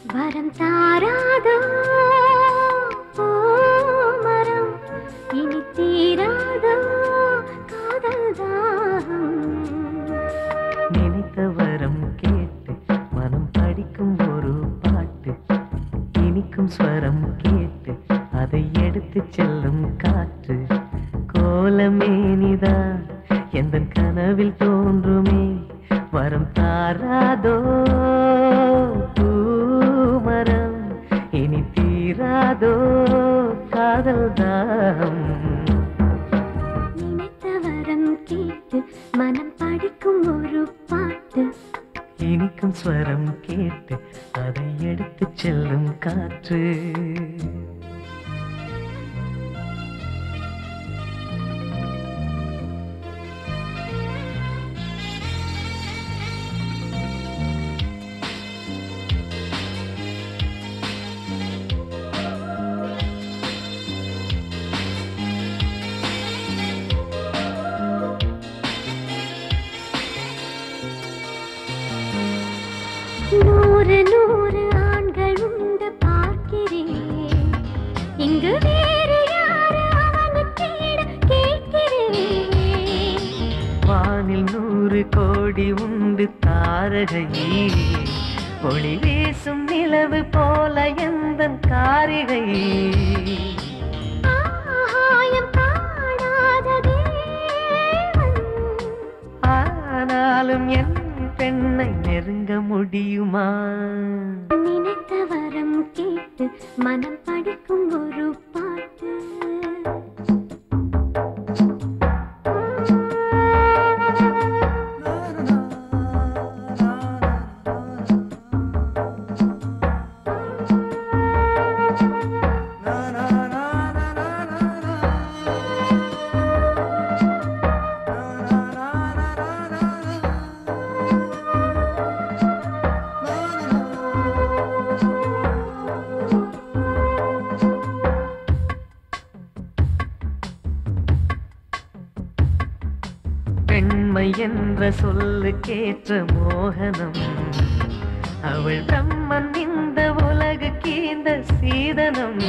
வரம் தாராதோ மரம் இனி தீராதோ காதல் தாகம் நினைத்த வரம் கேட்டு மனம் படிக்கும் ஒரு பாட்டு இனிக்கும் ஸ்வரம் கேட்டு அதை எடுத்து செல்லும் காற்று கோலமேனிதான் எந்த கனவில் தோன்றுமே வரம் தாராதோ பூமரம் இனி தீராதோ காதல் தாகம் நினைத்த வரம் கேட்டு மனம் படிக்கும் ஒரு பாட்டு இனிக்கும் ஸ்வரம் கேட்டு அதை எடுத்து செல்லும் காற்று நூறு நூறு ஆண்கள் உண்டு பார்க்கிறேன் இங்கு வேறு யாரு அவனுக்கேட கேட்கிறேன் வானில் நூறு கோடி உண்டு தாரகையே ஒளி வீசும் நிலவு போல எந்த காரிகை ஆகாயம் காணாத தேவன் ஆனாலும் என் பெண்ணை நெருங்க முடியுமா நினைத்த வரம் கேட்டு மனம் படிக்கும் ஒரு பாட்டு பெண்மை என்ற சொல்லுக்கேற்ற மோகனம் அவள் பிரம்மன் இந்த உலகுக்கு இந்த சீதனம்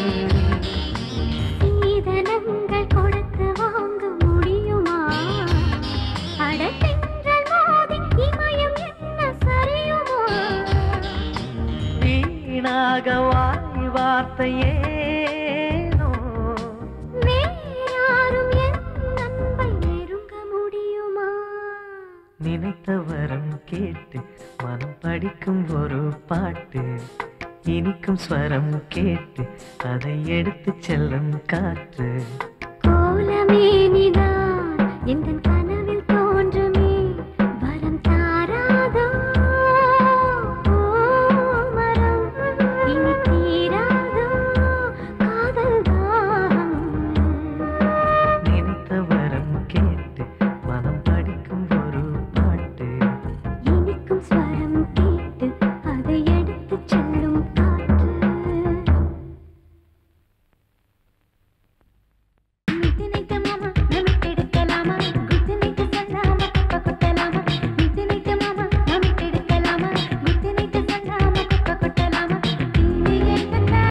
சீதனங்கள் கொடுத்து வாங்க முடியுமா அடத்தென்றல் மோதி இமயம் என்ன சரியுமா வீணாக வாய் வார்த்தையேனோ வேறாரும் என் அன்பை நெருங்க முடியுமா நினைத்த வரம் கேட்டு மனம் படிக்கும் ஒரு பாட்டு இனிக்கும் ஸ்வரம் கேட்டு அதை எடுத்து செல்லும் காற்று கோலமேனிதான் எந்தன்